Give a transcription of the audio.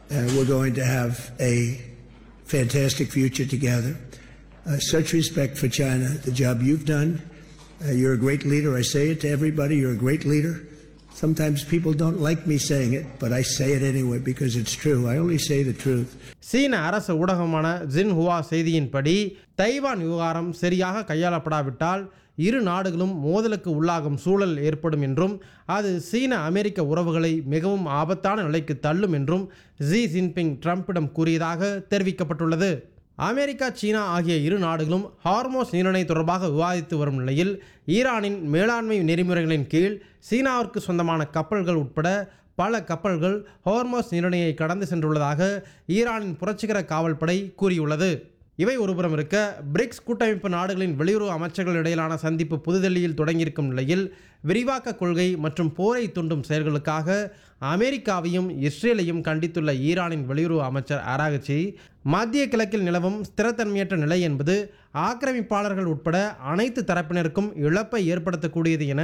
Uh, we're going to have a fantastic future together. Uh, such respect for China, the job you've done. Uh, you're a great leader. I say it to everybody. You're a great leader. Sometimes people don't like me saying it, but I say it anyway because it's true. I only say the truth. சீன அரசு ஊடகமான ஜின்ஹுவா செய்தியின்படி Taiwan விவகாரம் சரியாக கையாளப்படாவிட்டால் இரு நாடுகளும் மோதலுக்கு உள்ளாகும் சூழல் ஏற்படும் என்றும் அது சீன அமெரிக்க உறவுகளை மிகவும் ஆபத்தான நிலைக்கு தள்ளும் என்றும் ஜி ஜின்பிங் ட்ரம்பிடம் கூறியதாக தெரிவிக்கப்பட்டுள்ளது அமெரிக்கா சீனா ஆகிய இரு நாடுகளும் ஹார்மோஸ் நீரிணை தொடர்பாக விவாதித்து வரும் நிலையில் ஈரானின் மேலாண்மை நெறிமுறைகளின் கீழ் சீனாவிற்கு சொந்தமான கப்பல்கள் உட்பட பல கப்பல்கள் ஹார்மோஸ் நீரிணையை கடந்து சென்றுள்ளதாக ஈரானின் புரட்சிகர காவல்படை கூறியுள்ளது இவை ஒருபுறம் இருக்க பிரிக்ஸ் கூட்டமைப்பு நாடுகளின் வெளியுறவு அமைச்சர்கள் இடையிலான சந்திப்பு புதுதில்லியில் தொடங்கியிருக்கும் நிலையில் விரிவாக்க கொள்கை மற்றும் போரை தூண்டும் செயல்களுக்காக அமெரிக்காவையும் இஸ்ரேலையும் கண்டித்துள்ள ஈரானின் வெளியுறவு அமைச்சர் அராகச்சி மத்திய கிழக்கில் நிலவும் ஸ்திரத்தன்மையற்ற நிலை என்பது ஆக்கிரமிப்பாளர்கள் உட்பட அனைத்து தரப்பினருக்கும் இழப்பை ஏற்படுத்தக்கூடியது என